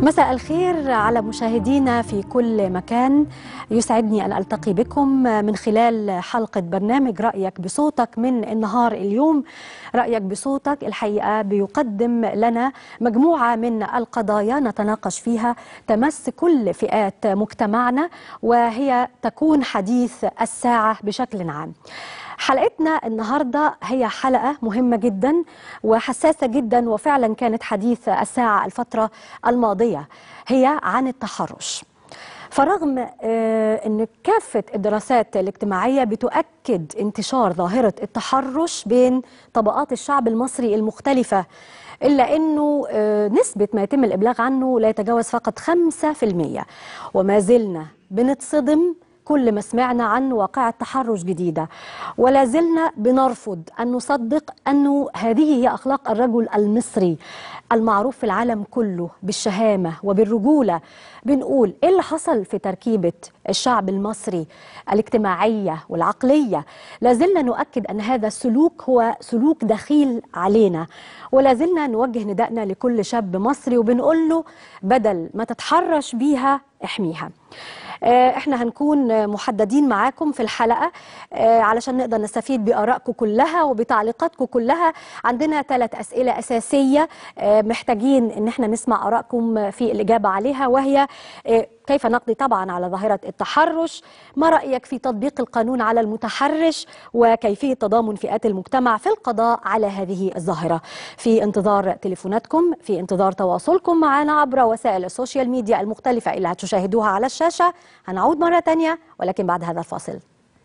مساء الخير على مشاهدينا في كل مكان يسعدني أن ألتقي بكم من خلال حلقة برنامج رأيك بصوتك من النهار اليوم رأيك بصوتك الحقيقة بيقدم لنا مجموعة من القضايا نتناقش فيها تمس كل فئات مجتمعنا وهي تكون حديث الساعة بشكل عام حلقتنا النهارده هي حلقه مهمه جدا وحساسه جدا وفعلا كانت حديث الساعه الفتره الماضيه هي عن التحرش فرغم ان كافه الدراسات الاجتماعيه بتؤكد انتشار ظاهره التحرش بين طبقات الشعب المصري المختلفه إلا أنه نسبة ما يتم الإبلاغ عنه لا يتجاوز فقط 5% وما زلنا بنتصدم كل ما سمعنا عن واقعة تحرش جديدة ولا زلنا بنرفض أن نصدق أنه هذه هي أخلاق الرجل المصري المعروف في العالم كله بالشهامة وبالرجولة بنقول إيه اللي حصل في تركيبة الشعب المصري الاجتماعية والعقلية لا زلنا نؤكد أن هذا السلوك هو سلوك دخيل علينا ولا زلنا نوجه ندائنا لكل شاب مصري وبنقول له بدل ما تتحرش بيها احميها احنا هنكون محددين معاكم في الحلقه علشان نقدر نستفيد بارائكم كلها وبتعليقاتكم كلها عندنا ثلاث اسئله اساسيه محتاجين ان احنا نسمع ارائكم في الاجابه عليها وهي كيف نقضي طبعا على ظاهرة التحرش ما رأيك في تطبيق القانون على المتحرش وكيفية تضامن فئات المجتمع في القضاء على هذه الظاهرة في انتظار تليفوناتكم في انتظار تواصلكم معنا عبر وسائل السوشيال ميديا المختلفة اللي هتشاهدوها على الشاشة هنعود مرة تانية ولكن بعد هذا الفاصل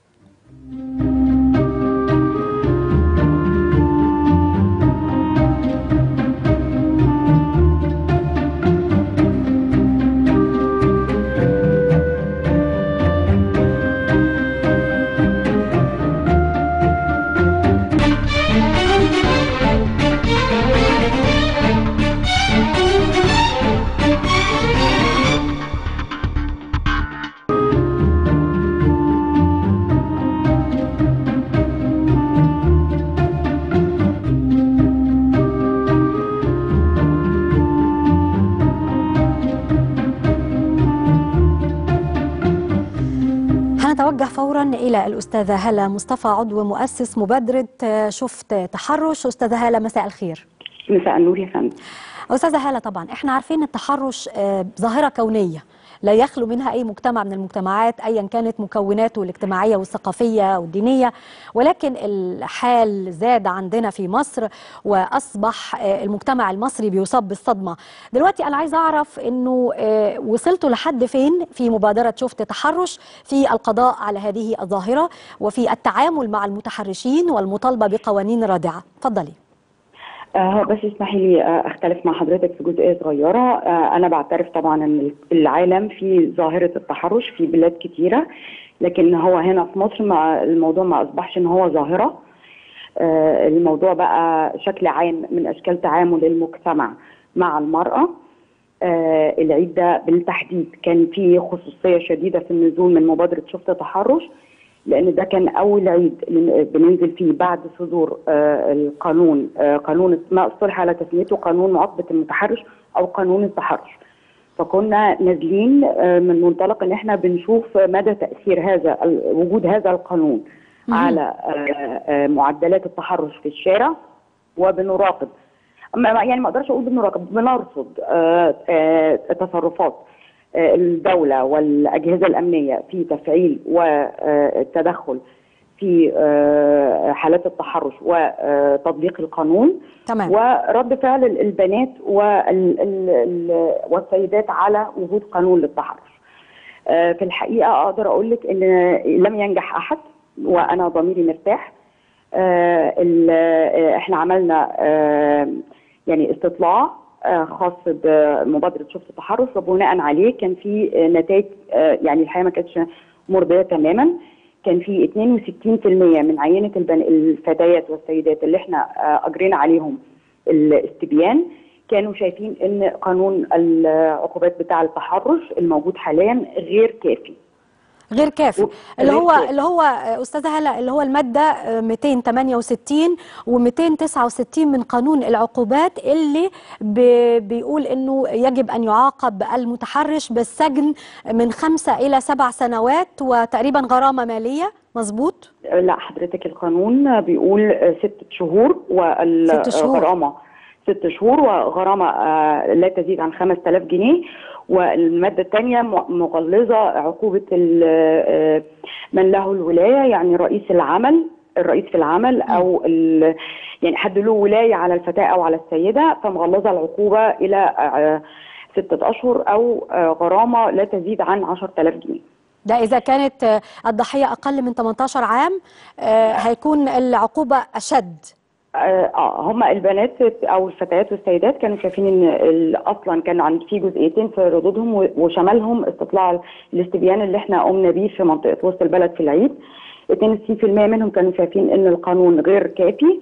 نتوجه فورا الى الاستاذه هاله مصطفى عضو مؤسس مبادره شفت تحرش استاذه هاله مساء الخير مساء النور يا فندم استاذه هاله طبعا احنا عارفين التحرش ظاهره كونيه لا يخلو منها اي مجتمع من المجتمعات ايا كانت مكوناته الاجتماعيه والثقافيه والدينيه ولكن الحال زاد عندنا في مصر واصبح المجتمع المصري بيصاب بالصدمه دلوقتي انا عايزه اعرف انه وصلتوا لحد فين في مبادره شفت تحرش في القضاء على هذه الظاهره وفي التعامل مع المتحرشين والمطالبه بقوانين رادعه اتفضلي آه بس اسمحي لي آه اختلف مع حضرتك في جزئيه صغيره آه انا بعترف طبعا ان العالم في ظاهره التحرش في بلاد كتيره لكن هو هنا في مصر ما الموضوع ما اصبحش ان هو ظاهره الموضوع بقى شكل عام من اشكال تعامل المجتمع مع المراه العيد ده بالتحديد كان فيه خصوصيه شديده في النزول من مبادره شفت تحرش لان ده كان اول عيد بننزل فيه بعد صدور آه القانون آه قانون ما اصطلح على تسميته قانون معاقبه المتحرش او قانون التحرش فكنا نازلين آه من منطلق ان احنا بنشوف مدى تاثير هذا وجود هذا القانون مم. على معدلات التحرش في الشارع وبنراقب يعني ما اقدرش اقول بنراقب بنرصد تصرفات الدولة والأجهزة الأمنية في تفعيل والتدخل في حالات التحرش وتطبيق القانون تمام. ورد فعل البنات والسيدات على وجود قانون للتحرش في الحقيقة أقدر أقول لك إن لم ينجح أحد وأنا ضميري مرتاح احنا عملنا يعني استطلاع خاص بمبادره شفت التحرش وبناء عليه كان في نتائج يعني الحقيقه ما كانتش مرضيه تماما كان في 62% من عينه الفتيات والسيدات اللي احنا اجرينا عليهم الاستبيان كانوا شايفين ان قانون العقوبات بتاع التحرش الموجود حاليا غير كافي غير كافي و- اللي غير هو كافي. اللي هو آه، استاذه هلا اللي هو الماده آه، 268 و269 من قانون العقوبات اللي بي- بيقول انه يجب ان يعاقب المتحرش بالسجن من خمسة الى سبع سنوات وتقريبا غرامه ماليه مظبوط لا حضرتك القانون بيقول آه، ست شهور ست شهور. والغرامة ست شهور وغرامة آه، لا تزيد عن 5000 جنيه والمادة الثانية م- مغلظة عقوبة ال- آه، من له الولاية يعني رئيس العمل الرئيس في العمل او ال- يعني حد له ولاية على الفتاة او على السيدة فمغلظة العقوبة الى آه، ستة اشهر او آه، غرامة لا تزيد عن 10000 جنيه ده اذا كانت آه، الضحيه اقل من 18 عام آه، هيكون العقوبه اشد اه آه، هم البنات او الفتيات والسيدات كانوا شايفين ان ال- اصلا كان عند في جزئيتين في ردودهم و- وشملهم استطلاع الاستبيان اللي احنا قمنا بيه في منطقه وسط البلد في العيد 62% منهم كانوا شايفين ان القانون غير كافي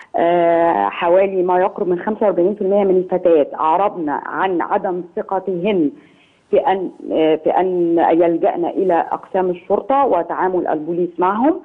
آه حوالي ما يقرب من 45% من الفتيات اعربنا عن عدم ثقتهن في ان آه، في ان يلجأن الى اقسام الشرطه وتعامل البوليس معهم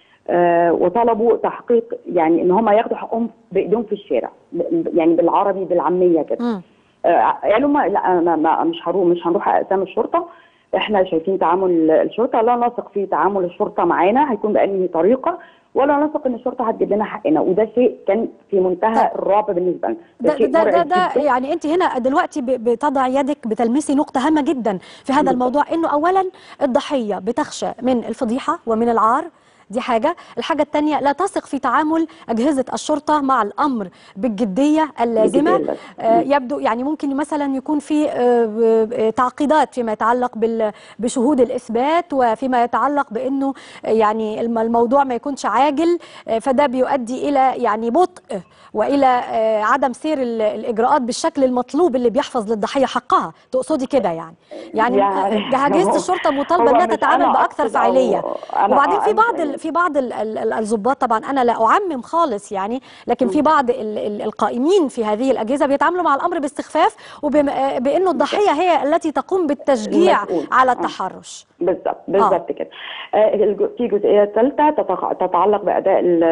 آه، وطلبوا تحقيق يعني ان هم ياخدوا حقهم بايديهم في الشارع ب- يعني بالعربي بالعاميه كده مم. آه، قالوا ما لا ما ما مش هروح مش هنروح اقسام الشرطه احنا شايفين تعامل الشرطه لا نثق في تعامل الشرطه معانا هيكون بأنهي طريقه ولا نثق ان الشرطه هتجيب لنا حقنا وده شيء كان في منتهى طيب. الرعب بالنسبه لنا ده شيء ده ده, مرعب ده جداً. يعني انت هنا دلوقتي ب- بتضع يدك بتلمسي نقطه هامه جدا في هذا بالضبط. الموضوع انه اولا الضحيه بتخشى من الفضيحه ومن العار دي حاجة الحاجة الثانية لا تثق في تعامل أجهزة الشرطة مع الأمر بالجدية اللازمة بالجدية آه، يبدو يعني ممكن مثلا يكون في آه، آه، تعقيدات فيما يتعلق بال- بشهود الإثبات وفيما يتعلق بأنه آه، يعني الم- الموضوع ما يكونش عاجل آه، فده بيؤدي إلى يعني بطء وإلى آه، عدم سير ال- الإجراءات بالشكل المطلوب اللي بيحفظ للضحية حقها تقصدي كده يعني يعني, يعني ده أجهزة هو- الشرطة مطالبة هو أنها مش تتعامل أنا بأكثر أقصد أو فعالية أنا- وبعدين في أنا- بعض ال- في بعض ال- ال- ال- الضباط طبعا انا لا اعمم خالص يعني لكن في بعض ال- ال- القائمين في هذه الاجهزه بيتعاملوا مع الامر باستخفاف وبانه الضحيه هي التي تقوم بالتشجيع المسؤول. على آه. التحرش بالظبط بالظبط كده آه، الج- في جزئيه ثالثه تتخ- تتعلق باداء ال-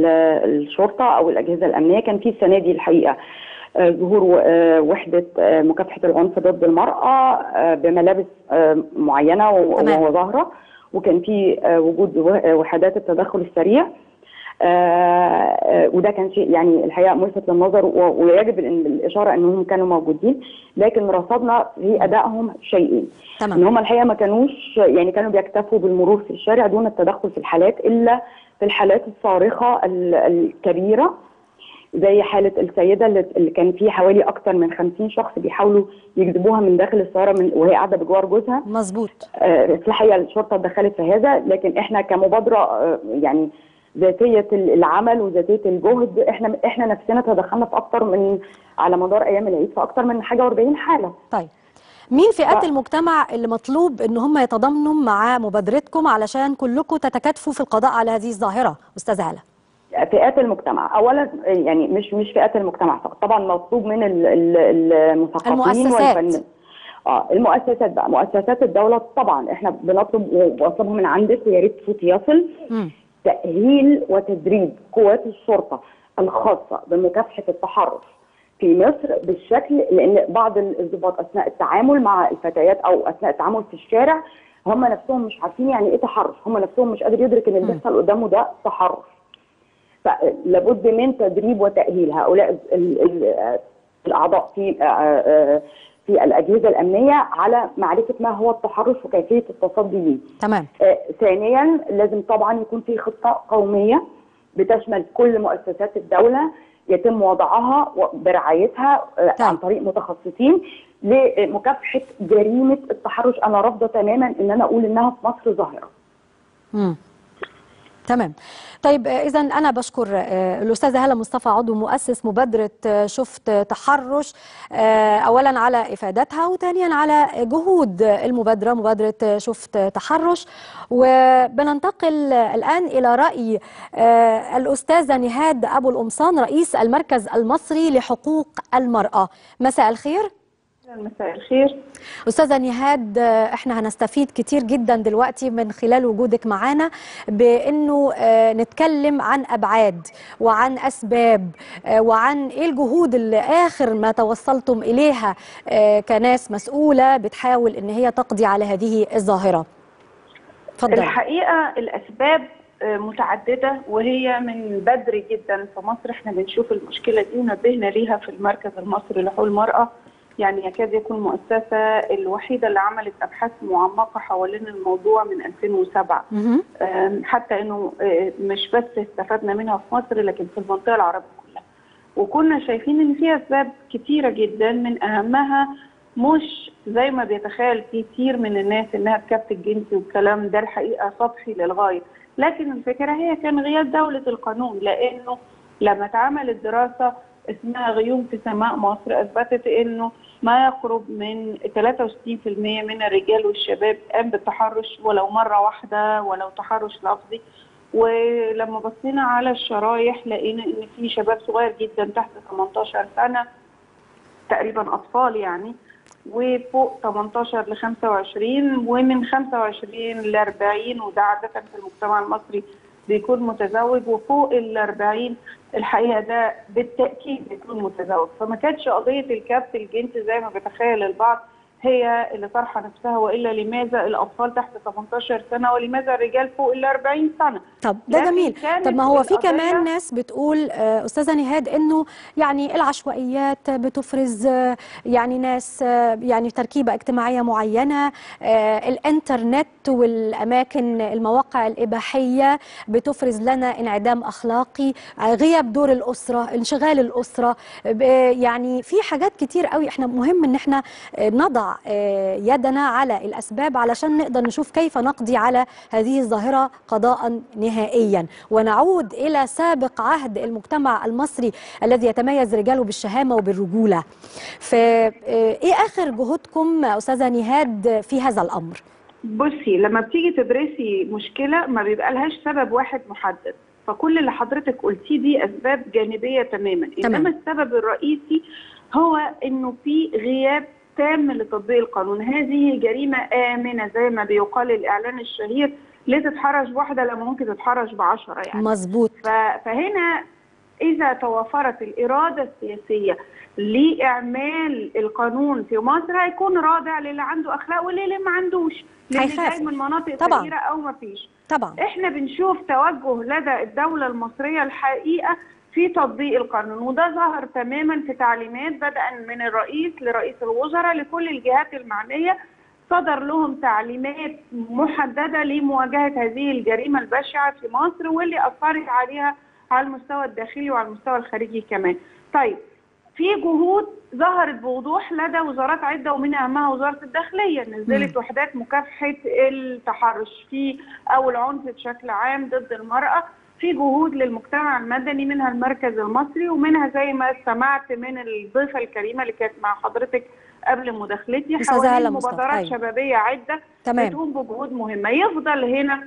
ال- الشرطه او الاجهزه الامنيه كان في السنه دي الحقيقه آه، ظهور و- آه، وحده آه، مكافحه العنف ضد المراه آه، بملابس آه، معينه و- تمام. وظاهره وكان في آه، وجود و- آه، وحدات التدخل السريع آه، آه، وده كان شيء يعني الحقيقه ملفت للنظر و- ويجب الإن- الاشاره انهم كانوا موجودين لكن رصدنا في ادائهم شيئين تمام. ان هم الحقيقه ما كانوش يعني كانوا بيكتفوا بالمرور في الشارع دون التدخل في الحالات الا في الحالات الصارخه ال- الكبيره زي حاله السيده اللي اللي كان في حوالي اكثر من 50 شخص بيحاولوا يجذبوها من داخل السياره من وهي قاعده بجوار جوزها مظبوط آه، في الحقيقه الشرطه اتدخلت في هذا لكن احنا كمبادره آه، يعني ذاتيه العمل وذاتيه الجهد احنا احنا نفسنا تدخلنا في اكثر من على مدار ايام العيد في اكثر من حاجه و40 حاله طيب مين فئات ف- المجتمع اللي مطلوب ان هم يتضامنوا مع مبادرتكم علشان كلكم تتكاتفوا في القضاء على هذه الظاهره استاذه هلا فئات المجتمع اولا يعني مش مش فئات المجتمع فقط طبعا مطلوب من ال- ال- المثقفين المؤسسات. والفن اه المؤسسات بقى مؤسسات الدوله طبعا احنا بنطلب وبطلبها من عندك ويا ريت صوتي يصل مم. تأهيل وتدريب قوات الشرطة الخاصة بمكافحة التحرش في مصر بالشكل لأن بعض الضباط أثناء التعامل مع الفتيات أو أثناء التعامل في الشارع هم نفسهم مش عارفين يعني إيه تحرش هم نفسهم مش قادر يدرك إن اللي بيحصل قدامه ده تحرش فلابد من تدريب وتأهيل هؤلاء ال- ال- الأعضاء في آه، آه، في الأجهزة الأمنية على معرفة ما هو التحرش وكيفية التصدي ليه تمام آه، ثانيا لازم طبعا يكون في خطه قوميه بتشمل كل مؤسسات الدوله يتم وضعها و- برعايتها آه، طيب. عن طريق متخصصين لمكافحه جريمه التحرش انا رافضه تماما ان انا اقول انها في مصر ظاهره مم. تمام طيب اذا انا بشكر آه، الاستاذه هاله مصطفى عضو مؤسس مبادره آه، شفت تحرش آه، اولا على افادتها وثانيا على جهود المبادره مبادره آه، شفت تحرش وبننتقل آه، الان الى راي آه، الاستاذه نهاد ابو القمصان رئيس المركز المصري لحقوق المراه مساء الخير مساء الخير أستاذة نهاد احنا هنستفيد كتير جدا دلوقتي من خلال وجودك معانا بأنه آه، نتكلم عن أبعاد وعن أسباب آه، وعن إيه الجهود اللي آخر ما توصلتم إليها آه، كناس مسؤولة بتحاول إن هي تقضي على هذه الظاهرة اتفضل الحقيقه الاسباب آه، متعدده وهي من بدري جدا في مصر احنا بنشوف المشكله دي ونبهنا ليها في المركز المصري لحقوق المراه يعني يكاد يكون المؤسسه الوحيده اللي عملت ابحاث معمقه حوالين الموضوع من 2007 مهم. آم، حتى انه آه، مش بس استفدنا منها في مصر لكن في المنطقه العربيه كلها وكنا شايفين ان في اسباب كتيره جدا من اهمها مش زي ما بيتخيل كتير من الناس انها الكبت الجنسي والكلام ده الحقيقه سطحي للغايه لكن الفكره هي كان غياب دوله القانون لانه لما اتعملت دراسه اسمها غيوم في سماء مصر اثبتت انه ما يقرب من 63% من الرجال والشباب قام بالتحرش ولو مره واحده ولو تحرش لفظي ولما بصينا على الشرايح لقينا ان في شباب صغير جدا تحت 18 سنه تقريبا اطفال يعني وفوق 18 ل 25 ومن 25 ل 40 وده عاده في المجتمع المصري بيكون متزوج وفوق ال 40 الحقيقه ده بالتاكيد بيكون متزوج فما كانتش قضيه الكبت الجنسي زي ما بيتخيل البعض هي اللي طرحه نفسها والا لماذا الاطفال تحت 18 سنه ولماذا الرجال فوق ال 40 سنه طب ده لكن جميل كانت طب ما هو في القضية- كمان ناس بتقول آه، استاذه نهاد انه يعني العشوائيات بتفرز آه، يعني ناس آه، يعني تركيبه اجتماعيه معينه آه، الانترنت والاماكن المواقع الاباحيه بتفرز لنا انعدام اخلاقي آه، غياب دور الاسره انشغال الاسره ب- يعني في حاجات كتير قوي احنا مهم ان احنا آه، نضع آه، يدنا على الاسباب علشان نقدر نشوف كيف نقضي على هذه الظاهره قضاء نهائيا ونعود الى سابق عهد المجتمع المصري الذي يتميز رجاله بالشهامه وبالرجوله. فايه اخر جهودكم استاذه نهاد في هذا الامر؟ بصي لما بتيجي تدرسي مشكله ما بيبقى لهاش سبب واحد محدد فكل اللي حضرتك قلتيه دي اسباب جانبيه تماما تمام. انما السبب الرئيسي هو انه في غياب تام لتطبيق القانون هذه جريمه امنه زي ما بيقال الاعلان الشهير ليه تتحرش بواحده لما ممكن تتحرش بعشره يعني مظبوط ف- فهنا إذا توفرت الإرادة السياسية لإعمال القانون في مصر هيكون رادع للي عنده أخلاق واللي ما عندوش للي هيخاف. جاي من مناطق طبعاً. فقيرة أو ما فيش طبعا إحنا بنشوف توجه لدى الدولة المصرية الحقيقة في تطبيق القانون وده ظهر تماما في تعليمات بدءا من الرئيس لرئيس الوزراء لكل الجهات المعنية صدر لهم تعليمات محددة لمواجهة هذه الجريمة البشعة في مصر واللي أثرت عليها على المستوى الداخلي وعلى المستوى الخارجي كمان طيب في جهود ظهرت بوضوح لدى وزارات عدة ومن أهمها وزارة الداخلية نزلت وحدات مكافحة التحرش في أو العنف بشكل عام ضد المرأة في جهود للمجتمع المدني منها المركز المصري ومنها زي ما سمعت من الضيفة الكريمة اللي كانت مع حضرتك قبل مداخلتي أستاذة هالة حوالين مصطفى، مبادرات أيوة. شبابية عدة تمام بتقوم بجهود مهمة يفضل هنا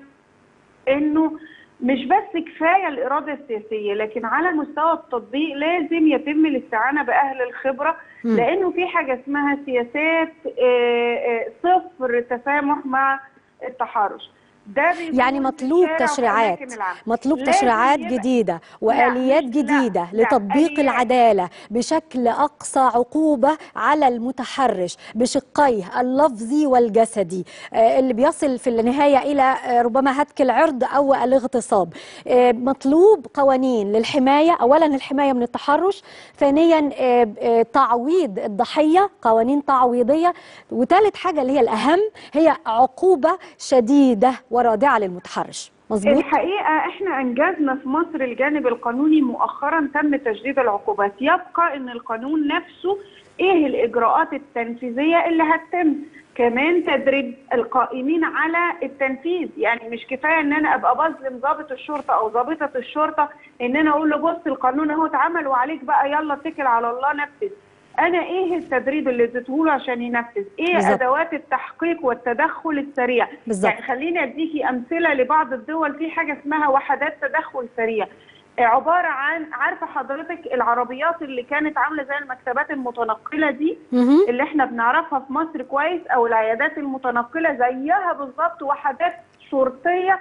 انه مش بس كفايه الاراده السياسيه لكن على مستوى التطبيق لازم يتم الاستعانه باهل الخبره مم. لانه في حاجه اسمها سياسات آه، آه، صفر تسامح مع التحرش ده بيكون يعني في مطلوب الشارع وفي تشريعات أماكن العمل. مطلوب لازم تشريعات يبقى- جديدة وآليات مش- لا، جديدة لا، لتطبيق آليات. العدالة بشكل أقصى عقوبة على المتحرش بشقيه اللفظي والجسدي آه، اللي بيصل في النهاية إلى آه، ربما هتك العرض أو الاغتصاب آه، مطلوب قوانين للحماية أولا الحماية من التحرش ثانيا آه، آه، تعويض الضحية قوانين تعويضية وثالث حاجة اللي هي الأهم هي عقوبة شديدة ورادعة للمتحرش مظبوط الحقيقة احنا انجزنا في مصر الجانب القانوني مؤخرا تم تشديد العقوبات يبقى ان القانون نفسه ايه الاجراءات التنفيذية اللي هتتم كمان تدريب القائمين على التنفيذ يعني مش كفايه ان انا ابقى بظلم ضابط الشرطه او ضابطه الشرطه ان انا اقول له بص القانون اهو اتعمل وعليك بقى يلا اتكل على الله نفذ انا ايه التدريب اللي اديته له عشان ينفذ ايه بالظبط. ادوات التحقيق والتدخل السريع بالظبط. يعني خليني اديكي امثله لبعض الدول في حاجه اسمها وحدات تدخل سريع عباره عن عارفه حضرتك العربيات اللي كانت عامله زي المكتبات المتنقله دي مهم. اللي احنا بنعرفها في مصر كويس او العيادات المتنقله زيها بالظبط وحدات شرطيه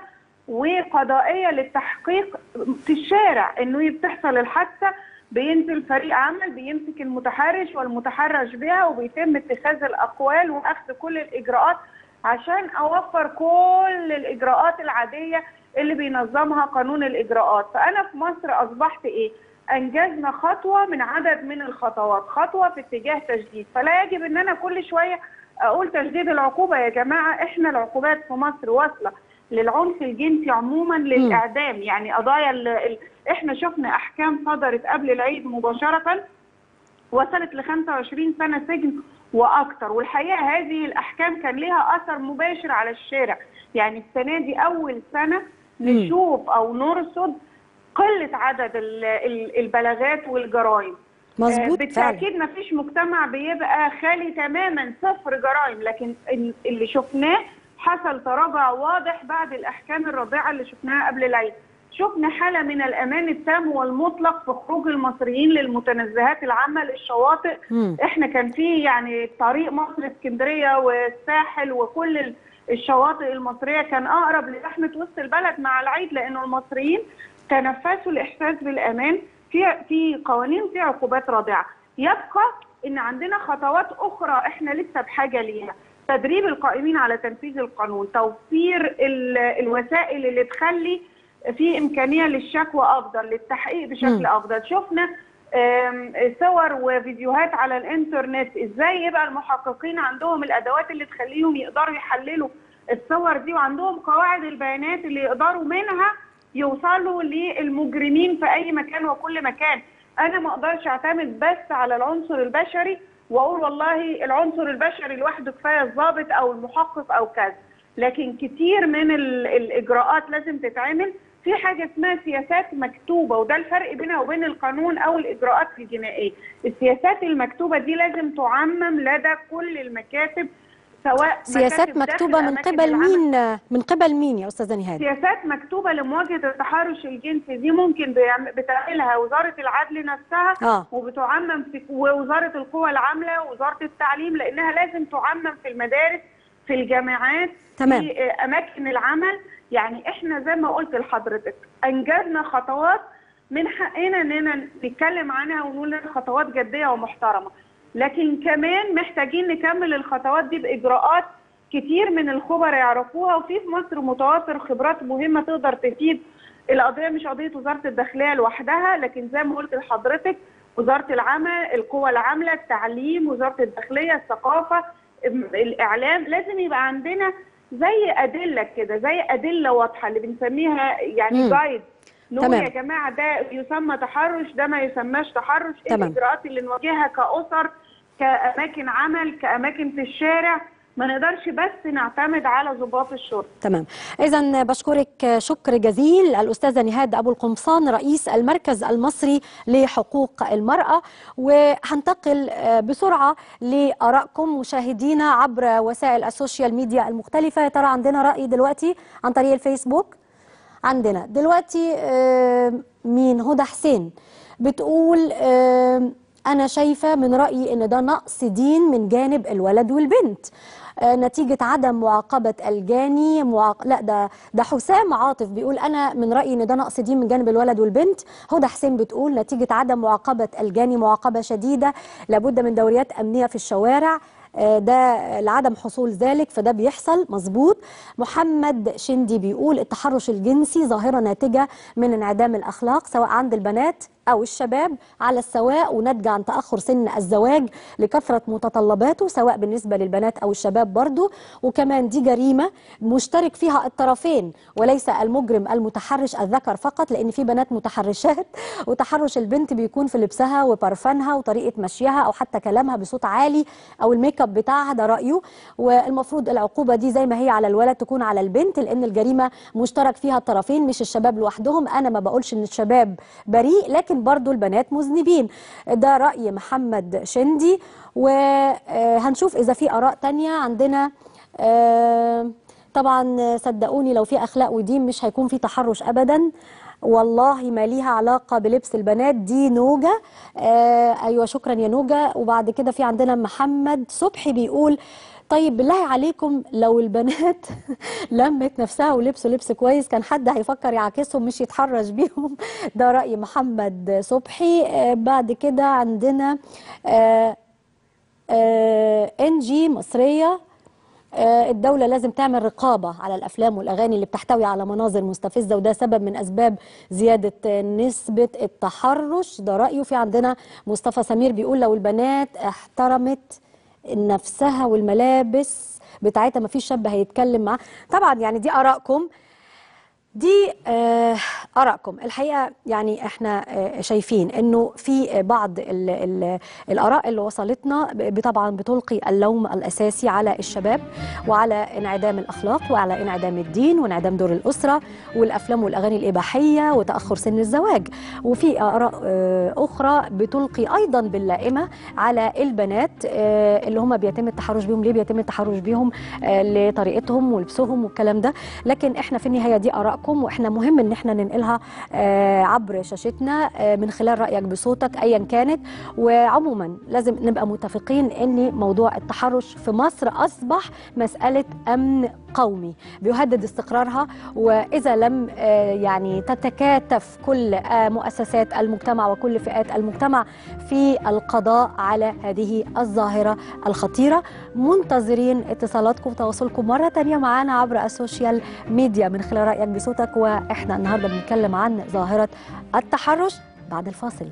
وقضائيه للتحقيق في الشارع انه بتحصل الحادثه بينزل فريق عمل بيمسك المتحرش والمتحرش بها وبيتم اتخاذ الاقوال واخذ كل الاجراءات عشان اوفر كل الاجراءات العاديه اللي بينظمها قانون الاجراءات فانا في مصر اصبحت ايه انجزنا خطوه من عدد من الخطوات خطوه في اتجاه تجديد فلا يجب ان انا كل شويه اقول تجديد العقوبه يا جماعه احنا العقوبات في مصر واصله للعنف الجنسي عموما للاعدام يعني قضايا ال... ال... احنا شفنا احكام صدرت قبل العيد مباشره وصلت ل 25 سنه سجن واكثر والحقيقه هذه الاحكام كان لها اثر مباشر على الشارع يعني السنه دي اول سنه نشوف او نرصد قله عدد ال- ال- البلاغات والجرائم مظبوط فعلا بالتاكيد ما فيش مجتمع بيبقى خالي تماما صفر جرائم لكن ال- اللي شفناه حصل تراجع واضح بعد الاحكام الرادعه اللي شفناها قبل العيد شفنا حاله من الامان التام والمطلق في خروج المصريين للمتنزهات العامه للشواطئ مم. احنا كان في يعني طريق مصر اسكندريه والساحل وكل ال- الشواطئ المصريه كان اقرب لزحمه وسط البلد مع العيد لانه المصريين تنفسوا الاحساس بالامان في في قوانين في عقوبات رادعه يبقى ان عندنا خطوات اخرى احنا لسه بحاجه ليها تدريب القائمين على تنفيذ القانون توفير ال- الوسائل اللي تخلي في امكانيه للشكوى افضل للتحقيق بشكل مم. افضل شفنا آم، صور وفيديوهات على الانترنت ازاي يبقى المحققين عندهم الادوات اللي تخليهم يقدروا يحللوا الصور دي وعندهم قواعد البيانات اللي يقدروا منها يوصلوا للمجرمين في اي مكان وكل مكان انا ما اقدرش اعتمد بس على العنصر البشري واقول والله العنصر البشري لوحده كفايه الضابط او المحقق او كذا لكن كتير من ال- الاجراءات لازم تتعمل في حاجه اسمها سياسات مكتوبه وده الفرق بينها وبين القانون او الاجراءات الجنائيه السياسات المكتوبه دي لازم تعمم لدى كل المكاتب سواء سياسات مكاتب داخل مكتوبة من أماكن قبل العمل مين من قبل مين يا أستاذة نهاد سياسات مكتوبه لمواجهه التحرش الجنسي دي ممكن بيعم- بتعملها وزاره العدل نفسها آه. وبتعمم في ووزاره القوى العامله ووزاره التعليم لانها لازم تعمم في المدارس في الجامعات تمام. في آه، اماكن العمل يعني احنا زي ما قلت لحضرتك انجزنا خطوات من حقنا اننا نتكلم عنها ونقول إنها خطوات جديه ومحترمه لكن كمان محتاجين نكمل الخطوات دي باجراءات كتير من الخبراء يعرفوها وفي في مصر متوافر خبرات مهمه تقدر تفيد القضيه مش قضيه وزاره الداخليه لوحدها لكن زي ما قلت لحضرتك وزاره العمل القوى العامله التعليم وزاره الداخليه الثقافه ام- الاعلام لازم يبقى عندنا زي ادله كده زي ادله واضحه اللي بنسميها يعني مم. جايد نقول تمام. يا جماعه ده يسمى تحرش ده ما يسماش تحرش ايه تمام. الاجراءات اللي نواجهها كاسر كاماكن عمل كاماكن في الشارع ما نقدرش بس نعتمد على ضباط الشرطه تمام إذا بشكرك شكر جزيل الأستاذة نهاد أبو القمصان رئيس المركز المصري لحقوق المرأة وهنتقل آه، بسرعة لآرائكم مشاهدينا عبر وسائل السوشيال ميديا المختلفة يا ترى عندنا رأي دلوقتي عن طريق الفيسبوك عندنا دلوقتي آه، مين هدى حسين بتقول آه، أنا شايفة من رأيي إن ده نقص دين من جانب الولد والبنت آه، نتيجة عدم معاقبة الجاني معاق... لا ده ده حسام عاطف بيقول أنا من رأيي إن ده نقص دين من جانب الولد والبنت هدى حسين بتقول نتيجة عدم معاقبة الجاني معاقبة شديدة لابد من دوريات أمنية في الشوارع آه، ده لعدم حصول ذلك فده بيحصل مظبوط محمد شندي بيقول التحرش الجنسي ظاهرة ناتجة من انعدام الأخلاق سواء عند البنات أو الشباب على السواء وناتجة عن تأخر سن الزواج لكثرة متطلباته سواء بالنسبة للبنات أو الشباب برضو وكمان دي جريمة مشترك فيها الطرفين وليس المجرم المتحرش الذكر فقط لأن في بنات متحرشات وتحرش البنت بيكون في لبسها وبرفانها وطريقة مشيها أو حتى كلامها بصوت عالي أو الميك اب بتاعها ده رأيه والمفروض العقوبة دي زي ما هي على الولد تكون على البنت لأن الجريمة مشترك فيها الطرفين مش الشباب لوحدهم أنا ما بقولش إن الشباب بريء لكن برضو البنات مذنبين ده رأي محمد شندي وهنشوف إذا في آراء تانية عندنا آه، طبعا صدقوني لو في اخلاق ودين مش هيكون في تحرش ابدا والله ما ليها علاقة بلبس البنات دي نوجة آه أيوة شكرا يا نوجة وبعد كده في عندنا محمد صبحي بيقول طيب بالله عليكم لو البنات لمت نفسها ولبسوا لبس كويس كان حد هيفكر يعاكسهم مش يتحرش بيهم ده رأي محمد صبحي آه بعد كده عندنا آه آه انجي مصرية آه، الدولة لازم تعمل رقابة على الأفلام والأغاني اللي بتحتوي على مناظر مستفزة وده سبب من أسباب زيادة آه، نسبة التحرش ده رأيه في عندنا مصطفى سمير بيقول لو البنات احترمت نفسها والملابس بتاعتها ما فيش شاب هيتكلم معاه طبعا يعني دي آرائكم دي آه، آرائكم الحقيقة يعني احنا آه، شايفين انه في بعض ال ال الآراء اللي وصلتنا ب- طبعا بتلقي اللوم الأساسي على الشباب وعلى انعدام الأخلاق وعلى انعدام الدين وانعدام دور الأسرة والأفلام والأغاني الإباحية وتأخر سن الزواج وفي آراء آه، أخرى بتلقي أيضا باللائمة على البنات آه، اللي هم بيتم التحرش بيهم ليه بيتم التحرش بيهم آه، لطريقتهم ولبسهم والكلام ده لكن احنا في النهايه دي ارائكم واحنا مهم ان احنا ننقلها آه، عبر شاشتنا آه، من خلال رايك بصوتك ايا كانت وعموما لازم نبقى متفقين ان موضوع التحرش في مصر اصبح مساله امن قومي بيهدد استقرارها واذا لم آه، يعني تتكاتف كل آه، مؤسسات المجتمع وكل فئات المجتمع في القضاء على هذه الظاهره الخطيره منتظرين اتصالاتكم وتواصلكم مره تانية معانا عبر السوشيال ميديا من خلال رايك بصوتك واحنا النهارده بنتكلم عن ظاهره التحرش بعد الفاصل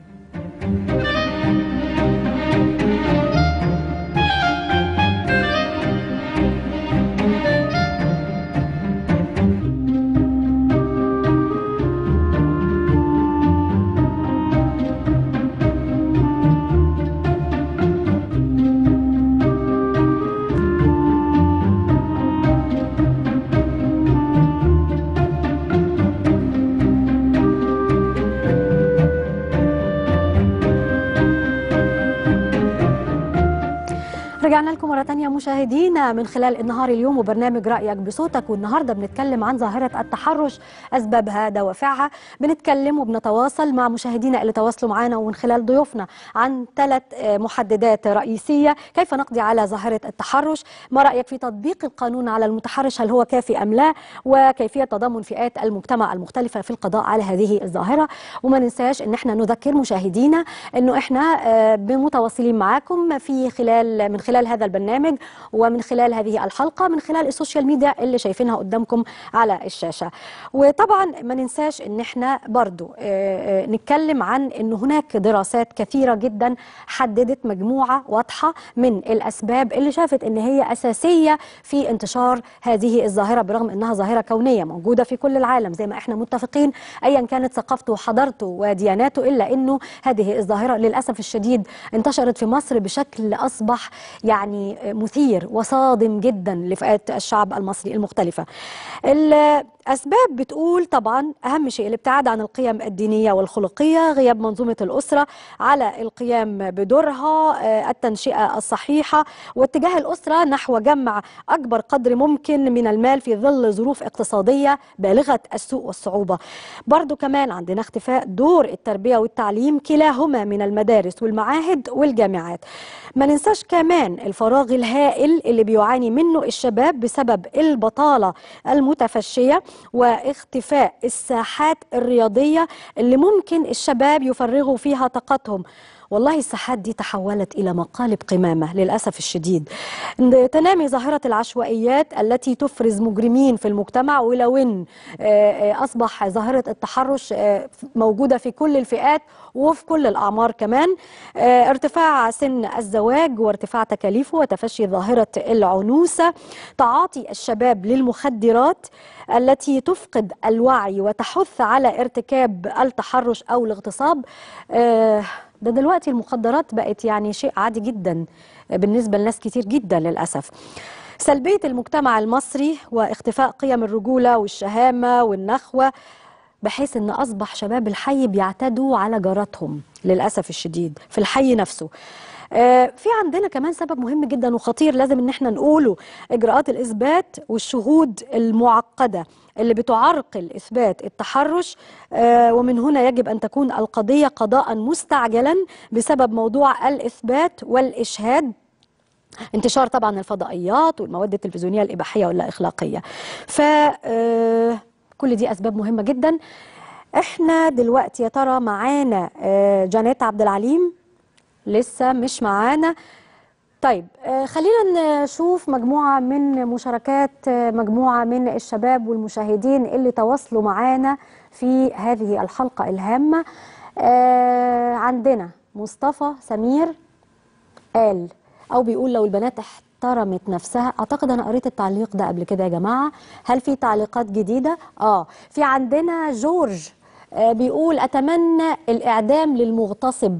رجعنا لكم مرة تانية مشاهدينا من خلال النهار اليوم وبرنامج رأيك بصوتك والنهاردة بنتكلم عن ظاهرة التحرش أسبابها دوافعها بنتكلم وبنتواصل مع مشاهدينا اللي تواصلوا معنا ومن خلال ضيوفنا عن ثلاث آه، محددات رئيسية كيف نقضي على ظاهرة التحرش ما رأيك في تطبيق القانون على المتحرش هل هو كافي أم لا وكيفية تضامن فئات المجتمع المختلفة في القضاء على هذه الظاهرة وما ننساش ان احنا نذكر مشاهدينا انه احنا آه، بمتواصلين معاكم في خلال من خلال هذا البرنامج ومن خلال هذه الحلقة من خلال السوشيال ميديا اللي شايفينها قدامكم على الشاشة وطبعا ما ننساش ان احنا برضو آه، آه، نتكلم عن ان هناك دراسات كثيرة جدا حددت مجموعة واضحة من الاسباب اللي شافت ان هي اساسية في انتشار هذه الظاهرة برغم انها ظاهرة كونية موجودة في كل العالم زي ما احنا متفقين ايا كانت ثقافته وحضارته ودياناته الا انه هذه الظاهرة للاسف الشديد انتشرت في مصر بشكل اصبح يعني مثير وصادم جدا لفئات الشعب المصري المختلفة الأسباب بتقول طبعا أهم شيء الابتعاد عن القيم الدينية والخلقية غياب منظومة الأسرة على القيام بدورها آه، التنشئة الصحيحة واتجاه الأسرة نحو جمع أكبر قدر ممكن من المال في ظل ظروف اقتصادية بالغة السوء والصعوبة برضو كمان عندنا اختفاء دور التربية والتعليم كلاهما من المدارس والمعاهد والجامعات ما ننساش كمان الفراغ الهائل اللي بيعاني منه الشباب بسبب البطالة المتفشية واختفاء الساحات الرياضية اللي ممكن الشباب يفرغوا فيها طاقتهم والله الساحات دي تحولت إلى مقالب قمامة للأسف الشديد تنامي ظاهرة العشوائيات التي تفرز مجرمين في المجتمع ولو إن آه، آه، أصبح ظاهرة التحرش آه، موجودة في كل الفئات وفي كل الأعمار كمان آه، ارتفاع سن الزواج وارتفاع تكاليفه وتفشي ظاهرة العنوسة تعاطي الشباب للمخدرات التي تفقد الوعي وتحث على ارتكاب التحرش أو الاغتصاب آه، ده دلوقتي المخدرات بقت يعني شيء عادي جدا بالنسبة لناس كتير جدا للأسف سلبية المجتمع المصري واختفاء قيم الرجولة والشهامة والنخوة بحيث ان اصبح شباب الحي بيعتدوا على جاراتهم للاسف الشديد في الحي نفسه آه، في عندنا كمان سبب مهم جدا وخطير لازم ان احنا نقوله اجراءات الاثبات والشهود المعقده اللي بتعرقل اثبات التحرش آه، ومن هنا يجب ان تكون القضيه قضاء مستعجلا بسبب موضوع الاثبات والاشهاد انتشار طبعا الفضائيات والمواد التلفزيونيه الاباحيه واللا اخلاقيه ف آه، كل دي اسباب مهمه جدا احنا دلوقتي يا ترى معانا آه، جانيت عبد العليم لسه مش معانا طيب آه، خلينا نشوف مجموعة من مشاركات آه، مجموعة من الشباب والمشاهدين اللي تواصلوا معانا في هذه الحلقة الهامة آه، عندنا مصطفى سمير قال او بيقول لو البنات احترمت نفسها اعتقد انا قريت التعليق ده قبل كده يا جماعه هل في تعليقات جديده اه في عندنا جورج آه بيقول اتمنى الاعدام للمغتصب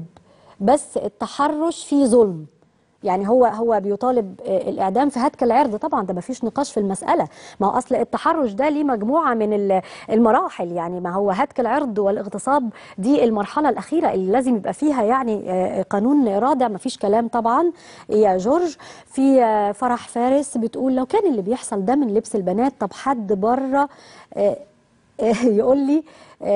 بس التحرش فيه ظلم يعني هو هو بيطالب آه، الاعدام في هتك العرض طبعا ده ما فيش نقاش في المساله ما هو اصل التحرش ده ليه مجموعه من ال- المراحل يعني ما هو هتك العرض والاغتصاب دي المرحله الاخيره اللي لازم يبقى فيها يعني آه، قانون رادع ما فيش كلام طبعا يا جورج في آه، فرح فارس بتقول لو كان اللي بيحصل ده من لبس البنات طب حد بره آه، آه، يقول لي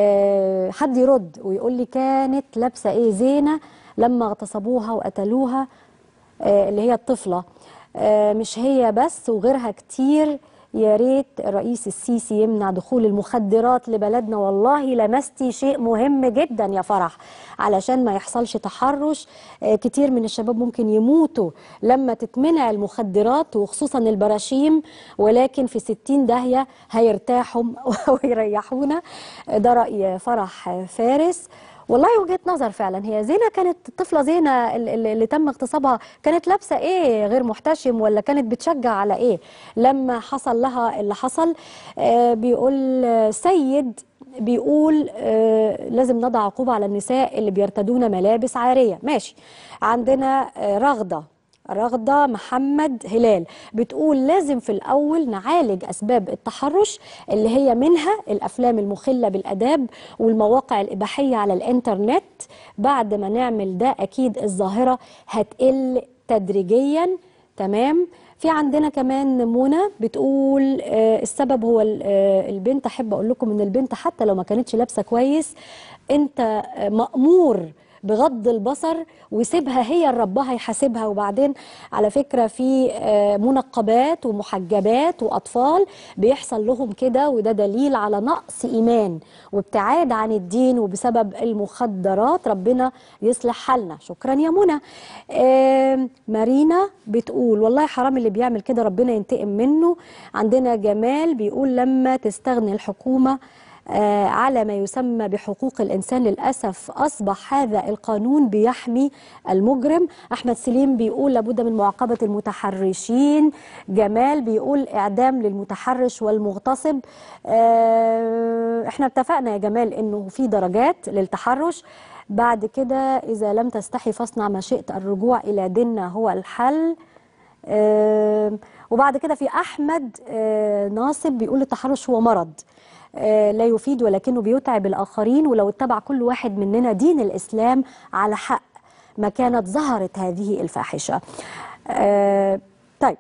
آه، حد يرد ويقول لي كانت لابسه ايه زينه لما اغتصبوها وقتلوها آه، اللي هي الطفله آه، مش هي بس وغيرها كتير يا ريت الرئيس السيسي يمنع دخول المخدرات لبلدنا والله لمستي شيء مهم جدا يا فرح علشان ما يحصلش تحرش آه، كتير من الشباب ممكن يموتوا لما تتمنع المخدرات وخصوصا البراشيم ولكن في ستين داهية هيرتاحوا ويريحونا ده رأي فرح فارس والله وجهة نظر فعلا هي زينة كانت الطفلة زينة ال- ال- اللي تم اغتصابها كانت لابسة ايه غير محتشم ولا كانت بتشجع على ايه لما حصل لها اللي حصل آه بيقول آه، سيد بيقول آه لازم نضع عقوبة على النساء اللي بيرتدون ملابس عارية ماشي عندنا آه رغدة رغدة محمد هلال بتقول لازم في الأول نعالج أسباب التحرش اللي هي منها الأفلام المخلة بالأداب والمواقع الإباحية على الإنترنت بعد ما نعمل ده أكيد الظاهرة هتقل تدريجيا تمام في عندنا كمان منى بتقول آه، السبب هو ال- آه، البنت احب اقول لكم ان البنت حتى لو ما كانتش لابسه كويس انت آه، مأمور بغض البصر وسيبها هي ربها يحاسبها وبعدين على فكرة في آه، منقبات ومحجبات وأطفال بيحصل لهم كده وده دليل على نقص إيمان وابتعاد عن الدين وبسبب المخدرات ربنا يصلح حالنا شكرا يا منى آم، مارينا بتقول والله حرام اللي بيعمل كده ربنا ينتقم منه عندنا جمال بيقول لما تستغني الحكومة آه، على ما يسمى بحقوق الإنسان للأسف أصبح هذا القانون بيحمي المجرم أحمد سليم بيقول لابد من معاقبة المتحرشين جمال بيقول إعدام للمتحرش والمغتصب آه، احنا اتفقنا يا جمال إنه في درجات للتحرش بعد كده إذا لم تستحي فاصنع ما شئت الرجوع إلى ديننا هو الحل آم، وبعد كده في احمد آه، ناصب بيقول التحرش هو مرض آه، لا يفيد ولكنه بيتعب الاخرين ولو اتبع كل واحد مننا دين الاسلام على حق ما كانت ظهرت هذه الفاحشه آه، طيب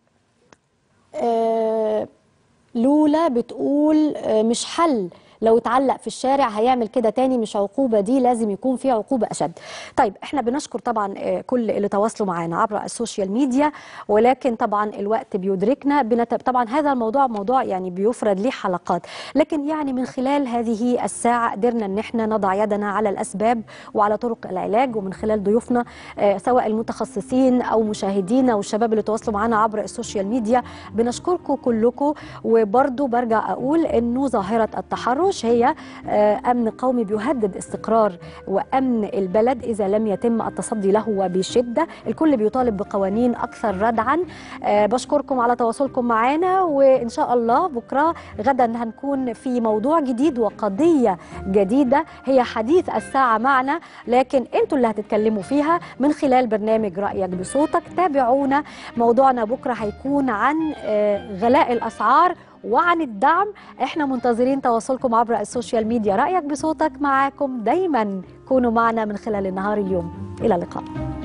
آه، لولا بتقول آه، مش حل لو اتعلق في الشارع هيعمل كده تاني مش عقوبة دي لازم يكون في عقوبة أشد طيب احنا بنشكر طبعا آه، كل اللي تواصلوا معانا عبر السوشيال ميديا ولكن طبعا الوقت بيدركنا بنت... طبعا هذا الموضوع موضوع يعني بيفرد ليه حلقات لكن يعني من خلال هذه الساعة قدرنا ان احنا نضع يدنا على الأسباب وعلى طرق العلاج ومن خلال ضيوفنا آه، سواء المتخصصين أو مشاهدينا والشباب اللي تواصلوا معانا عبر السوشيال ميديا بنشكركم كلكم وبرضو برجع أقول أنه ظاهرة التحرش هي آه، أمن قومي بيهدد استقرار وأمن البلد إذا لم يتم التصدي له وبشدة الكل بيطالب بقوانين أكثر ردعا آه، بشكركم على تواصلكم معنا وإن شاء الله بكرة غدا هنكون في موضوع جديد وقضية جديدة هي حديث الساعة معنا لكن انتوا اللي هتتكلموا فيها من خلال برنامج رأيك بصوتك تابعونا موضوعنا بكرة هيكون عن آه، غلاء الأسعار وعن الدعم احنا منتظرين تواصلكم عبر السوشيال ميديا رأيك بصوتك معاكم دايما كونوا معنا من خلال النهار اليوم إلى اللقاء